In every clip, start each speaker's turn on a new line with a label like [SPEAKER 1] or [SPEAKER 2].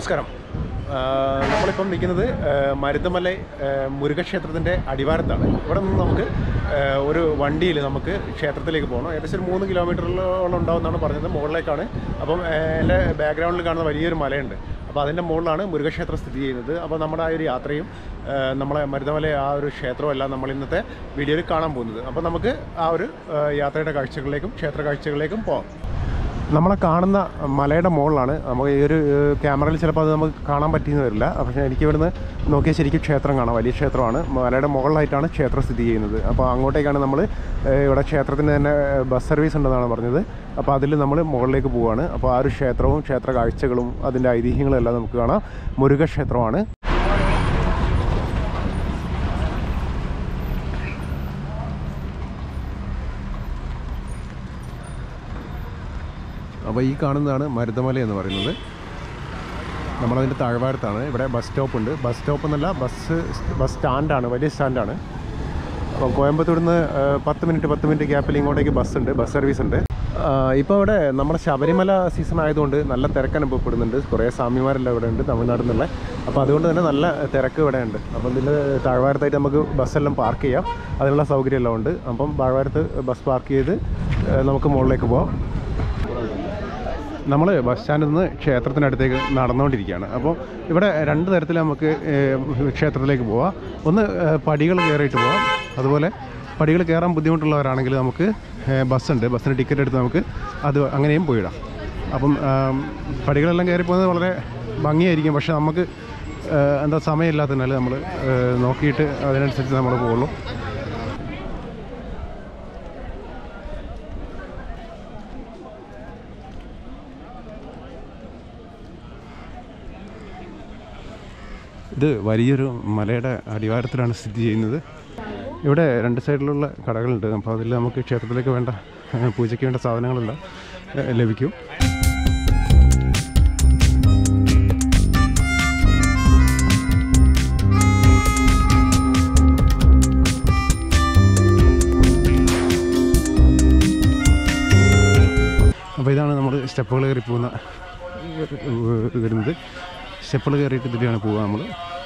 [SPEAKER 1] നമസ്കാരം ആ, നമ്മളിപ്പം നിൽക്കുന്നത് ആ, മരുതമല ആ, മുരുകക്ഷേത്രത്തിൻ്റെ അടിവാരത്താണ് ഇവിടെ നിന്ന് നമുക്ക് ആ, ഒരു വണ്ടിയിൽ നമുക്ക് ക്ഷേത്രത്തിലേക്ക് പോകണം ഏകദേശം ഒരു മൂന്ന് കിലോമീറ്ററിലോളം ഉണ്ടാവുമെന്നാണ് പറഞ്ഞത് മുകളിലേക്കാണ് അപ്പം ആ, എൻ്റെ ബാക്ക്ഗ്രൗണ്ടിൽ കാണുന്ന വലിയൊരു മലയുണ്ട് അപ്പോൾ അതിൻ്റെ മുകളിലാണ് മുരുകക്ഷേത്രം സ്ഥിതി ചെയ്യുന്നത് അപ്പോൾ നമ്മുടെ ആ ഒരു യാത്രയും ആ, നമ്മളെ മരുതമല ആ ഒരു ക്ഷേത്രവും എല്ലാം നമ്മൾ ഇന്നത്തെ വീഡിയോയിൽ കാണാൻ പോകുന്നത് അപ്പോൾ നമുക്ക് ആ ഒരു ആ, യാത്രയുടെ കാഴ്ചകളിലേക്കും ക്ഷേത്ര കാഴ്ചകളിലേക്കും പോകാം നമ്മളെ കാണുന്ന മലയുടെ മുകളിലാണ് നമുക്ക് ഈ ഒരു ഏഹ്, ക്യാമറയിൽ ചിലപ്പോൾ അത് നമുക്ക് കാണാൻ പറ്റിയെന്ന് വരില്ല പക്ഷേ എനിക്ക് ഇവിടുന്ന് നോക്കിയാൽ ശരിക്കും ക്ഷേത്രം കാണാം വലിയ ക്ഷേത്രമാണ് മലയുടെ മുകളിലായിട്ടാണ് ക്ഷേത്രം സ്ഥിതി ചെയ്യുന്നത് അപ്പോൾ അങ്ങോട്ടേക്കാണ് നമ്മൾ ഏഹ്, ഇവിടെ ക്ഷേത്രത്തിന് തന്നെ ഏഹ്, ബസ് സർവീസ് ഉണ്ടെന്നാണ് പറഞ്ഞത് അപ്പോൾ അതിൽ നമ്മൾ മുകളിലേക്ക് പോവുകയാണ് അപ്പോൾ ആ ഒരു ക്ഷേത്രവും ക്ഷേത്ര കാഴ്ചകളും അതിൻ്റെ ഐതിഹ്യങ്ങളും എല്ലാം നമുക്ക് കാണാം മുരുകക്ഷേത്രമാണ് അപ്പോൾ ഈ കാണുന്നതാണ് മരുതമല എന്ന് പറയുന്നത് നമ്മളതിൻ്റെ താഴ്വാരത്താണ് ഇവിടെ ബസ് സ്റ്റോപ്പ് ഉണ്ട് ബസ് സ്റ്റോപ്പ് എന്നല്ല ബസ് ബസ് സ്റ്റാൻഡാണ് വലിയ സ്റ്റാൻഡാണ് അപ്പോൾ കോയമ്പത്തൂർ നിന്ന് പത്ത് മിനിറ്റ് പത്ത് മിനിറ്റ് ഗ്യാപ്പിൽ ഇങ്ങോട്ടേക്ക് ബസ് ഉണ്ട് ബസ് സർവീസ് ഉണ്ട് ഇപ്പോൾ ഇവിടെ നമ്മുടെ ശബരിമല സീസൺ ആയതുകൊണ്ട് നല്ല തിരക്ക് അനുഭവപ്പെടുന്നുണ്ട് കുറേ സ്വാമിമാരെല്ലാം ഇവിടെ ഉണ്ട് തമിഴ്നാട്ടിൽ നിന്നുള്ള അപ്പോൾ അതുകൊണ്ട് തന്നെ നല്ല തിരക്ക് ഇവിടെ ഉണ്ട് അപ്പം ഇതിൽ താഴ്വാരത്തായിട്ട് നമുക്ക് ബസ്സെല്ലാം പാർക്ക് ചെയ്യാം അതിനുള്ള സൗകര്യമെല്ലാം ഉണ്ട് അപ്പം താഴ്വാരത്ത് ബസ് പാർക്ക് ചെയ്ത് ഏഹ്, നമുക്ക് മുകളിലേക്ക് പോകാം നമ്മൾ ബസ് സ്റ്റാൻഡിൽ നിന്ന് ക്ഷേത്രത്തിനടുത്തേക്ക് നടന്നുകൊണ്ടിരിക്കുകയാണ് അപ്പോൾ ഇവിടെ രണ്ട് തരത്തിൽ നമുക്ക് ഏഹ്, ക്ഷേത്രത്തിലേക്ക് പോവാം ഒന്ന് ഏഹ്, പടികൾ കയറിയിട്ട് പോവാം അതുപോലെ പടികൾ കയറാൻ ബുദ്ധിമുട്ടുള്ളവരാണെങ്കിൽ നമുക്ക് ഏഹ്, ബസ്സുണ്ട് ബസ്സിന് ടിക്കറ്റ് എടുത്ത് നമുക്ക് അത് അങ്ങനെയും പോയിടാം അപ്പം ആം, പടികളെല്ലാം കയറി പോകുന്നത് വളരെ ഭംഗിയായിരിക്കും പക്ഷേ നമുക്ക് ഏഹ്, എന്താ സമയമില്ലാത്തതിനാൽ നമ്മൾ ഏഹ്, നോക്കിയിട്ട് അതിനനുസരിച്ച് നമ്മൾ പോകുള്ളൂ ഇത് വലിയൊരു മലയുടെ അടിവാരത്തിലാണ് സ്ഥിതി ചെയ്യുന്നത് ഇവിടെ രണ്ട് സൈഡിലുള്ള കടകളുണ്ട് അപ്പോൾ അതിൽ നമുക്ക് ക്ഷേത്രത്തിലേക്ക് വേണ്ട ഏഹ്, പൂജയ്ക്ക് വേണ്ട സാധനങ്ങളെല്ലാം ഏഹ്, ലഭിക്കും അപ്പോൾ ഇതാണ് നമ്മൾ സ്റ്റെപ്പുകൾ കയറി പോകുന്ന ഏഹ്, വരുന്നത് സ്റ്റെപ്പുകൾ കയറിയിട്ട് ഇതിലാണ് പോവുക നമ്മൾ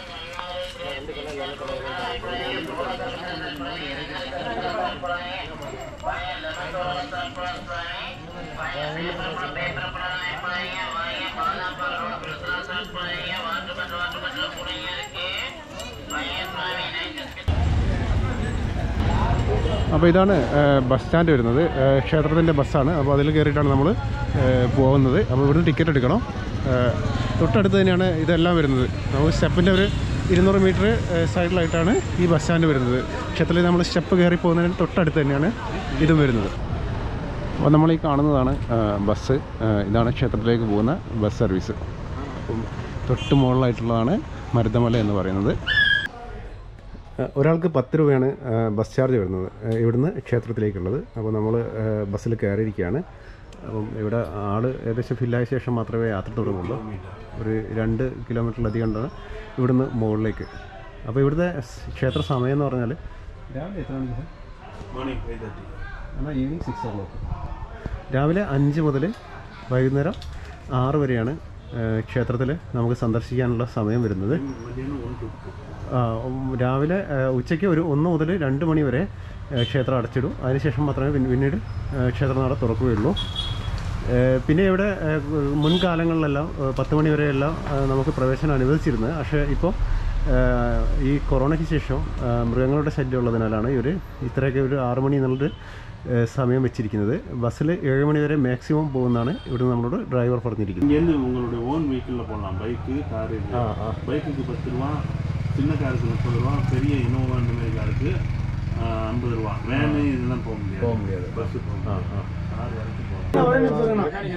[SPEAKER 1] അപ്പോൾ ഇതാണ് ഏഹ്, ബസ് സ്റ്റാൻഡ് വരുന്നത് ഏഹ്, ക്ഷേത്രത്തിൻ്റെ ബസ്സാണ് അപ്പോൾ അതിൽ കയറിയിട്ടാണ് നമ്മൾ ഏഹ്, പോകുന്നത് അപ്പോൾ ഇവിടുന്ന് ടിക്കറ്റ് എടുക്കണം ഏഹ്, തൊട്ടടുത്ത് തന്നെയാണ് ഇതെല്ലാം വരുന്നത് നമുക്ക് സ്റ്റെപ്പിൻ്റെ ഒരു ഇരുന്നൂറ് മീറ്റർ സൈഡിലായിട്ടാണ് ഈ ബസ് സ്റ്റാൻഡ് വരുന്നത് ക്ഷേത്രത്തിൽ നമ്മൾ സ്റ്റെപ്പ് കയറി പോകുന്നതിന് തൊട്ടടുത്ത് തന്നെയാണ് ഇതും വരുന്നത് അപ്പോൾ നമ്മൾ ഈ കാണുന്നതാണ് ഏഹ്, ബസ് ഏഹ്, ഇതാണ് ക്ഷേത്രത്തിലേക്ക് പോകുന്ന ബസ് സർവീസ് അപ്പം തൊട്ട് മുകളിലായിട്ടുള്ളതാണ് മരുതമല എന്ന് പറയുന്നത് ഏഹ് ഒരാൾക്ക് പത്ത് രൂപയാണ് ഏഹ് ബസ് ചാർജ് വരുന്നത് ഏഹ് ഇവിടുന്ന് ക്ഷേത്രത്തിലേക്കുള്ളത് അപ്പോൾ നമ്മൾ ഏഹ് ബസ്സിൽ കയറിയിരിക്കുകയാണ് അപ്പം ഇവിടെ ആൾ ഏകദേശം ഫില്ലായ ശേഷം മാത്രമേ യാത്ര തുടങ്ങുള്ളൂ ഒരു രണ്ട് കിലോമീറ്ററിലധികം ഉണ്ടാണ് ഇവിടുന്ന് മുകളിലേക്ക് അപ്പോൾ ഇവിടുത്തെ സ് ക്ഷേത്ര സമയം എന്ന് പറഞ്ഞാൽ രാവിലെ എത്ര മണിക്ക്
[SPEAKER 2] മോർണിംഗ് ഫൈവ് തേർട്ടി
[SPEAKER 1] എന്നാൽ ഈവനിങ് സിക്സ് ഓ ക്ലോക്ക് രാവിലെ അഞ്ച് മുതൽ വൈകുന്നേരം ആറ് വരെയാണ് ഏഹ് ക്ഷേത്രത്തിൽ നമുക്ക് സന്ദർശിക്കാനുള്ള സമയം വരുന്നത്
[SPEAKER 2] മധ്യാഹ്നം വൺ ടു ടു
[SPEAKER 1] ആ, ഉം, രാവിലെ ആ, ഉച്ചയ്ക്ക് ഒരു ഒന്ന് മുതൽ രണ്ട് മണി വരെ ആ, ക്ഷേത്രം അടച്ചിടും അതിനുശേഷം മാത്രമേ പിന്ന- പിന്നീട് ആ, ക്ഷേത്രനട തുറക്കുകയുള്ളൂ ഏ, പിന്നെ ഇവിടെ ഏ, മുൻകാലങ്ങളിലെല്ലാം ആ, പത്ത് മണി വരെയെല്ലാം ആ, നമുക്ക് പ്രവേശനം അനുവദിച്ചിരുന്നത് പക്ഷേ ഇപ്പോൾ ആ, ഈ കൊറോണയ്ക്ക് ശേഷം ആ, മൃഗങ്ങളുടെ ശല്യം ഉള്ളതിനാലാണ് ഇവർ ഇത്രയൊക്കെ ഒരു ആറ് മണി എന്നുള്ളൊരു ഏ, സമയം വെച്ചിരിക്കുന്നത് ബസ്സിൽ ഏഴ് മണി വരെ മാക്സിമം പോകുന്നതാണ് ഇവിടെ നമ്മളോട് ഡ്രൈവർ പറഞ്ഞിരിക്കുന്നത്
[SPEAKER 2] இங்கேருந்து உங்களுடைய ஓன் வெஹிக்கிளில் போகலாம் பைக்கு காரு
[SPEAKER 1] ஆ, ஆ.
[SPEAKER 2] பைக்குக்கு பத்து ரூபா சின்ன காருக்கு முப்பது ரூபா பெரிய இனோவா இந்த மாதிரி காருக்கு ஐம்பது ரூபா வேனு இதெல்லாம் போக முடியாது
[SPEAKER 1] போக முடியாது.
[SPEAKER 2] பஸ்ஸு போக
[SPEAKER 1] ആ
[SPEAKER 2] முடியாது
[SPEAKER 1] ആ
[SPEAKER 2] கார் வரைக்கும் போகலாம்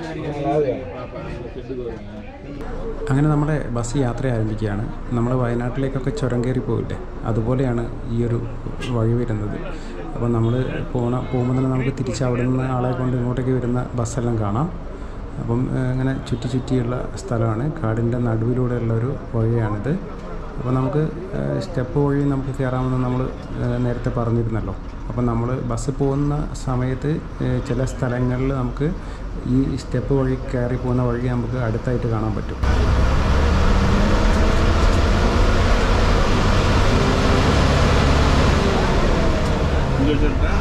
[SPEAKER 3] അങ്ങനെ നമ്മുടെ ബസ് യാത്ര ആരംഭിക്കുകയാണ് നമ്മൾ വയനാട്ടിലേക്കൊക്കെ ചുരം കയറി പോയില്ലേ അതുപോലെയാണ് ഈ ഒരു വഴി വരുന്നത് അപ്പോൾ നമ്മൾ പോണ പോകുമ്പോൾ തന്നെ നമുക്ക് തിരിച്ച് അവിടെ നിന്ന് ആളെ കൊണ്ട് ഇങ്ങോട്ടേക്ക് വരുന്ന ബസ്സെല്ലാം കാണാം അപ്പം ഏഹ്, ഇങ്ങനെ ചുറ്റി ചുറ്റിയുള്ള സ്ഥലമാണ് കാടിൻ്റെ നടുവിലൂടെയുള്ള ഒരു വഴിയാണിത് അപ്പോൾ നമുക്ക് ഏഹ്, സ്റ്റെപ്പ് വഴി നമുക്ക് കയറാമെന്ന് നമ്മൾ ഏഹ്, നേരത്തെ പറഞ്ഞിരുന്നല്ലോ അപ്പോൾ നമ്മൾ ബസ് പോകുന്ന സമയത്ത് ഏഹ്, ചില സ്ഥലങ്ങളിൽ നമുക്ക് ഈ സ്റ്റെപ്പ് വഴി കയറി പോകുന്ന വഴി നമുക്ക് അടുത്തായിട്ട് കാണാൻ പറ്റും
[SPEAKER 2] കേട്ടാ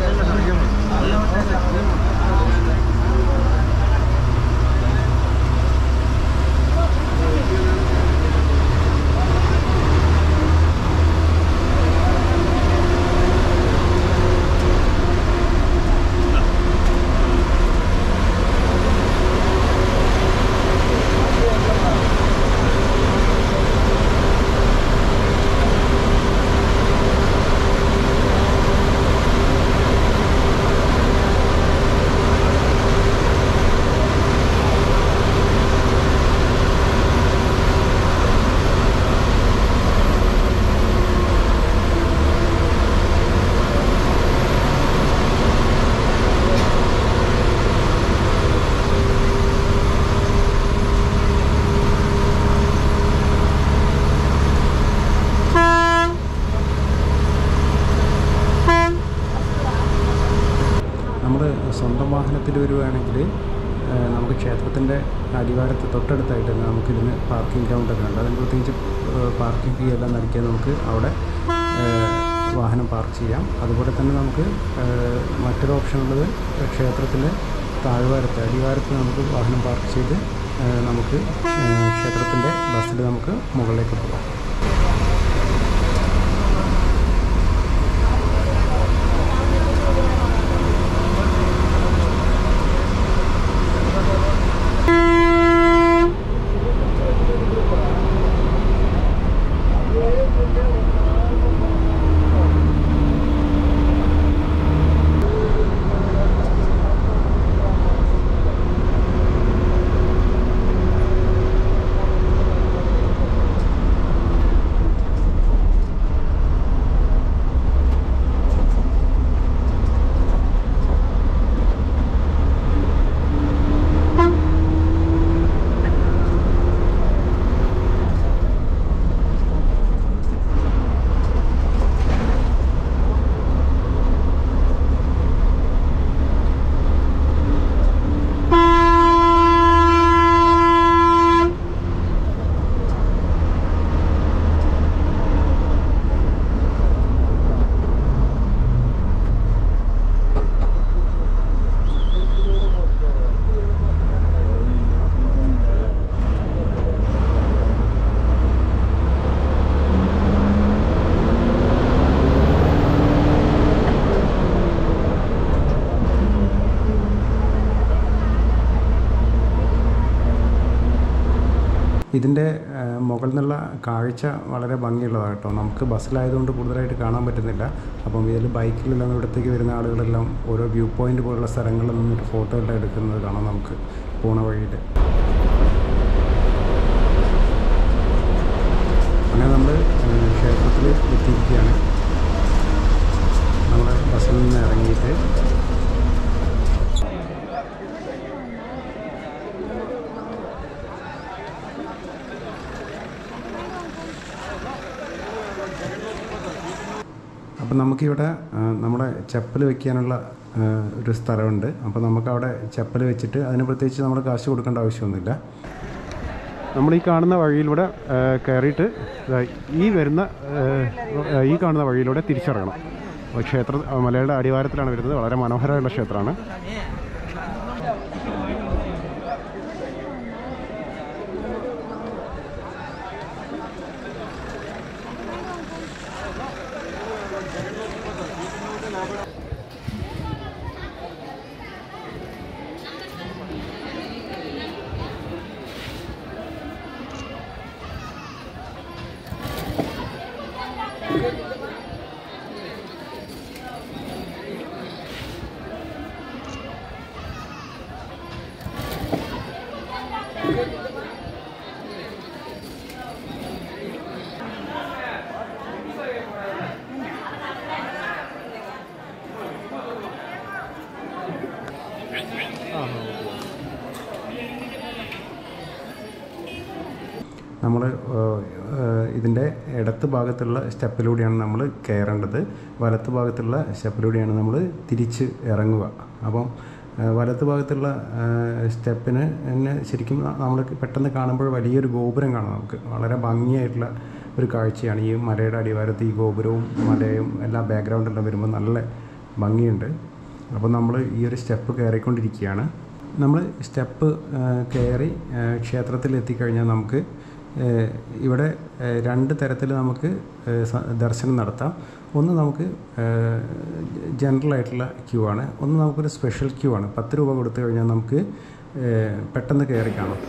[SPEAKER 3] നമ്മൾ സ്വന്തം വാഹനത്തിൽ വരുവാണെങ്കിൽ നമുക്ക് ക്ഷേത്രത്തിൻ്റെ അടിവാരത്ത് തൊട്ടടുത്തായിട്ട് തന്നെ നമുക്കിതിന് പാർക്കിംഗ് ഗ്രൗണ്ടൊക്കെ ഉണ്ട് അതിന് പ്രത്യേകിച്ച് പാർക്കിംഗ് ഫീ എല്ലാം നൽകിയാൽ നമുക്ക് അവിടെ ഏഹ്, വാഹനം പാർക്ക് ചെയ്യാം അതുപോലെ തന്നെ നമുക്ക് ഏഹ്, മറ്റൊരു ഓപ്ഷൻ ഉള്ളത് ക്ഷേത്രത്തിലെ താഴ്വാരത്ത് അടിവാരത്ത് നമുക്ക് വാഹനം പാർക്ക് ചെയ്ത് ഏഹ്, നമുക്ക് ഏഹ്, ക്ഷേത്രത്തിൻ്റെ ബസ്സിൽ നമുക്ക് മുകളിലേക്ക് പോകാം ഇതിൻ്റെ ഏഹ്, മുകളിൽ നിന്നുള്ള കാഴ്ച വളരെ ഭംഗിയുള്ളതാണ് കേട്ടോ നമുക്ക് ബസ്സിലായതുകൊണ്ട് കൂടുതലായിട്ട് കാണാൻ പറ്റുന്നില്ല അപ്പം ഇതിൽ ബൈക്കിലെല്ലാം ഇവിടത്തേക്ക് വരുന്ന ആളുകളെല്ലാം ഓരോ വ്യൂ പോയിൻ്റ് പോലുള്ള സ്ഥലങ്ങളിൽ നിന്നിട്ട് ഫോട്ടോ എല്ലാം എടുക്കുന്നത് കാണാം നമുക്ക് പോണ വഴിയിൽ അങ്ങനെ നമ്മൾ ക്ഷേത്രത്തിൽ എത്തിയിരിക്കുകയാണ് നമ്മൾ ബസ്സിൽ നിന്ന് ഇറങ്ങിയിട്ട് അപ്പം നമുക്കിവിടെ ആ, നമ്മുടെ ചപ്പൽ വെക്കാനുള്ള ആ, ഒരു സ്ഥലമുണ്ട് അപ്പോൾ നമുക്കവിടെ ചപ്പൽ വെച്ചിട്ട് അതിന് പ്രത്യേകിച്ച് നമ്മൾ കാശ് കൊടുക്കേണ്ട ആവശ്യമൊന്നുമില്ല
[SPEAKER 1] നമ്മൾ ഈ കാണുന്ന വഴിയിലൂടെ ആ, കയറിയിട്ട് ദാ ഈ വരുന്ന ആ, ഈ കാണുന്ന വഴിയിലൂടെ തിരിച്ചിറങ്ങണം അപ്പോൾ ക്ഷേത്ര ആ, മലയുടെ അടിവാരത്തിലാണ് വരുന്നത് വളരെ മനോഹരമായുള്ള ക്ഷേത്രമാണ്
[SPEAKER 3] നമ്മൾ ഇതിൻ്റെ ഇടത്ത് ഭാഗത്തുള്ള സ്റ്റെപ്പിലൂടെയാണ് നമ്മൾ കയറേണ്ടത് വലത്ത് ഭാഗത്തുള്ള സ്റ്റെപ്പിലൂടെയാണ് നമ്മൾ തിരിച്ച് ഇറങ്ങുക അപ്പം ആ, വലത്ത് ഭാഗത്തുള്ള ആ, സ്റ്റെപ്പിന് തന്നെ ശരിക്കും നമ്മൾ പെട്ടെന്ന് കാണുമ്പോൾ വലിയൊരു ഗോപുരം കാണാം നമുക്ക് വളരെ ഭംഗിയായിട്ടുള്ള ഒരു കാഴ്ചയാണ് ഈ മലയുടെ അടിവാരത്ത് ഈ ഗോപുരവും മലയും എല്ലാ ബാക്ക്ഗ്രൗണ്ടെല്ലാം വരുമ്പോൾ നല്ല ഭംഗിയുണ്ട് അപ്പോൾ നമ്മൾ ഈ ഒരു സ്റ്റെപ്പ് കയറിക്കൊണ്ടിരിക്കുകയാണ് നമ്മൾ സ്റ്റെപ്പ് കയറി ആ, ക്ഷേത്രത്തിൽ എത്തിക്കഴിഞ്ഞാൽ നമുക്ക് ആ, ഇവിടെ ആ, രണ്ട് തരത്തിൽ നമുക്ക് ആ, സ- ദർശനം നടത്താം ഒന്ന് നമുക്ക് ജനറൽ ആയിട്ടുള്ള ക്യൂ ആണ് ഒന്ന് നമുക്കൊരു സ്പെഷ്യൽ ക്യൂ ആണ് പത്ത് രൂപ കൊടുത്തു കഴിഞ്ഞാൽ നമുക്ക് ആ, പെട്ടെന്ന് കയറി കാണാം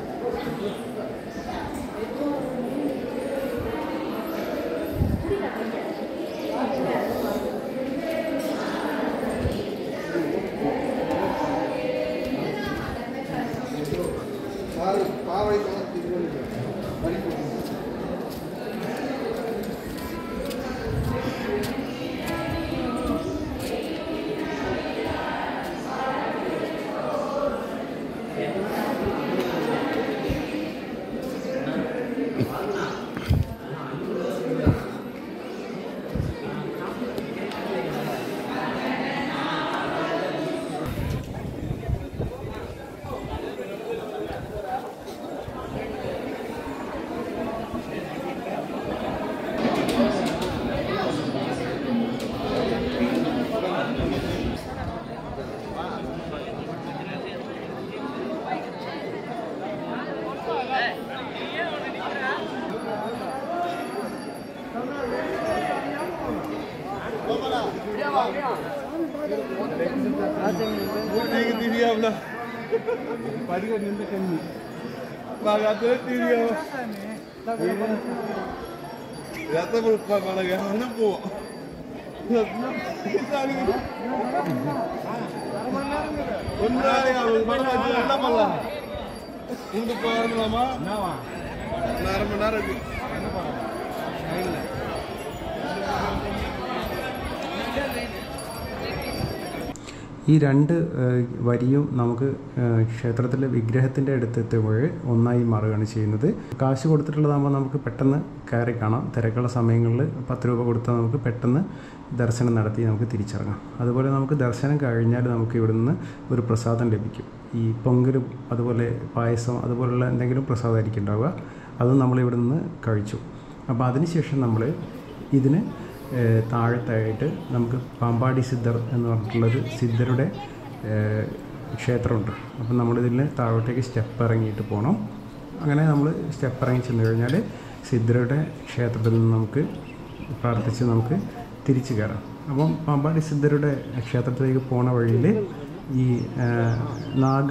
[SPEAKER 3] ഈ രണ്ട് ഏഹ്, വരിയും നമുക്ക് ഏഹ്, ക്ഷേത്രത്തിലെ വിഗ്രഹത്തിൻ്റെ അടുത്ത് എത്തുമ്പോൾ ഒന്നായി മാറുകയാണ് ചെയ്യുന്നത് കാശ് കൊടുത്തിട്ടുള്ളതാകുമ്പോൾ നമുക്ക് പെട്ടെന്ന് കയറി കാണാം തിരക്കുള്ള സമയങ്ങളിൽ പത്ത് രൂപ കൊടുത്താൽ നമുക്ക് പെട്ടെന്ന് ദർശനം നടത്തി നമുക്ക് തിരിച്ചിറങ്ങാം അതുപോലെ നമുക്ക് ദർശനം കഴിഞ്ഞാൽ നമുക്ക് ഇവിടുന്ന് ഒരു പ്രസാദം ലഭിക്കും ഈ പൊങ്കലും അതുപോലെ പായസം അതുപോലുള്ള എന്തെങ്കിലും പ്രസാദമായിരിക്കും ഉണ്ടാവുക അത് നമ്മൾ ഇവിടെ നിന്ന് കഴിച്ചു അപ്പോൾ അതിനുശേഷം നമ്മൾ ഇതിന് ഏഹ് താഴത്തായിട്ട് നമുക്ക് പാമ്പാടി സിദ്ധർ എന്ന് പറഞ്ഞിട്ടുള്ളൊരു സിദ്ധരുടെ ഏഹ് ക്ഷേത്രമുണ്ട് അപ്പം നമ്മളിതിൽ താഴോട്ടേക്ക് സ്റ്റെപ്പ് ഇറങ്ങിയിട്ട് പോകണം അങ്ങനെ നമ്മൾ സ്റ്റെപ്പ് ഇറങ്ങി ചെന്ന് കഴിഞ്ഞാൽ സിദ്ധരുടെ ക്ഷേത്രത്തിൽ നിന്ന് നമുക്ക് പ്രാർത്ഥിച്ച് നമുക്ക് തിരിച്ചു കയറാം അപ്പം പാമ്പാടി സിദ്ധരുടെ ക്ഷേത്രത്തിലേക്ക് പോണ വഴിയിൽ ഈ ഏഹ് നാഗ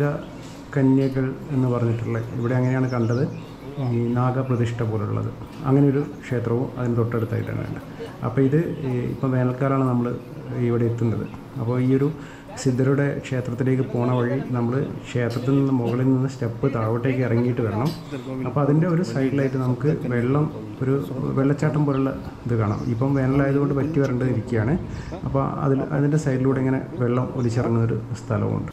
[SPEAKER 3] കന്യകൾ എന്ന് പറഞ്ഞിട്ടുള്ള ഇവിടെ അങ്ങനെയാണ് കണ്ടത് ഈ നാഗപ്രതിഷ്ഠ പോലുള്ളത് അങ്ങനെ ഒരു ക്ഷേത്രവും അതിന് തൊട്ടടുത്തായിട്ടാണ് വേണ്ടത് അപ്പോൾ ഇത് ഈ ഇപ്പം വേനൽക്കാലമാണ് നമ്മൾ ഇവിടെ എത്തുന്നത് അപ്പോൾ ഈ ഒരു സിദ്ധരുടെ ക്ഷേത്രത്തിലേക്ക് പോണ വഴി നമ്മൾ ക്ഷേത്രത്തിൽ നിന്ന് മുകളിൽ നിന്ന് സ്റ്റെപ്പ് താഴോട്ടേക്ക് ഇറങ്ങിയിട്ട് വരണം അപ്പോൾ അതിൻ്റെ ഒരു സൈഡിലായിട്ട് നമുക്ക് വെള്ളം ഒരു വെള്ളച്ചാട്ടം പോലുള്ള ഇത് കാണാം ഇപ്പം വേനലായതുകൊണ്ട് പറ്റി വരേണ്ടതിരിക്കുകയാണ് അപ്പോൾ അതിൽ അതിൻ്റെ സൈഡിലൂടെ ഇങ്ങനെ വെള്ളം ഒലിച്ചിറങ്ങുന്ന ഒരു സ്ഥലവുമുണ്ട്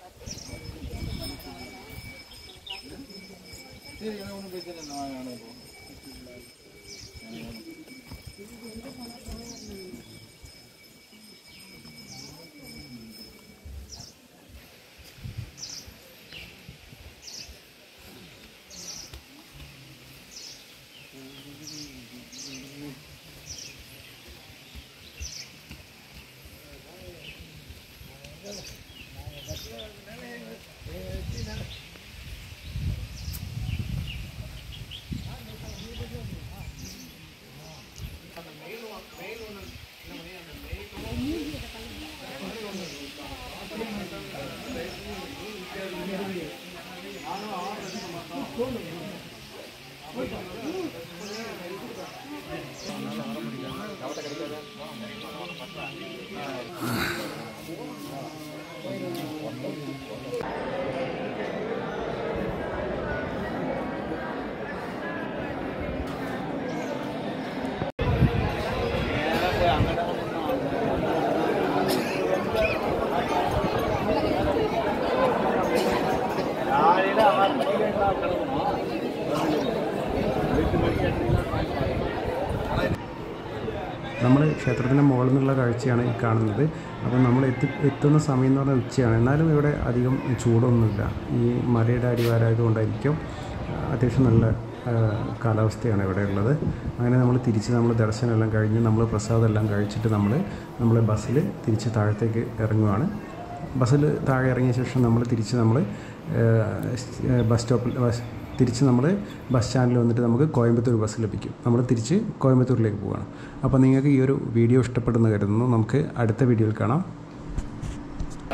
[SPEAKER 3] നമ്മൾ ക്ഷേത്രത്തിൻ്റെ മുകളിൽ നിന്നുള്ള കാഴ്ചയാണ് ഈ കാണുന്നത് അപ്പോൾ നമ്മൾ എത്തി എത്തുന്ന സമയം എന്ന് പറഞ്ഞാൽ ഉച്ചയാണ് എന്നാലും ഇവിടെ അധികം ചൂടൊന്നുമില്ല ഈ മലയുടെ അടിവാരമായതുകൊണ്ടായിരിക്കും അത്യാവശ്യം നല്ല ആ, കാലാവസ്ഥയാണ് ഇവിടെ ഉള്ളത് അങ്ങനെ നമ്മൾ തിരിച്ച് നമ്മൾ ദർശനമെല്ലാം കഴിഞ്ഞ് നമ്മൾ പ്രസാദം എല്ലാം കഴിച്ചിട്ട് നമ്മൾ നമ്മൾ ബസ്സിൽ തിരിച്ച് താഴത്തേക്ക് ഇറങ്ങുവാണ് ബസ്സിൽ താഴെ ഇറങ്ങിയ ശേഷം നമ്മൾ തിരിച്ച് നമ്മൾ ബസ് സ്റ്റോപ്പിൽ ബസ് തിരിച്ച് നമ്മൾ ബസ് സ്റ്റാൻഡിൽ വന്നിട്ട് നമുക്ക് കോയമ്പത്തൂർ ബസ് ലഭിക്കും നമ്മൾ തിരിച്ച് കോയമ്പത്തൂരിലേക്ക് പോവുകയാണ് അപ്പോൾ നിങ്ങൾക്ക് ഈ ഒരു വീഡിയോ ഇഷ്ടപ്പെടുന്ന കരുതുന്നു നമുക്ക് അടുത്ത വീഡിയോയിൽ കാണാം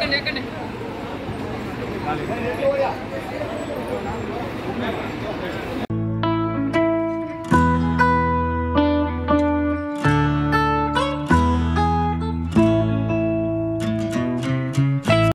[SPEAKER 4] കണ്ടേ കണ്ടേ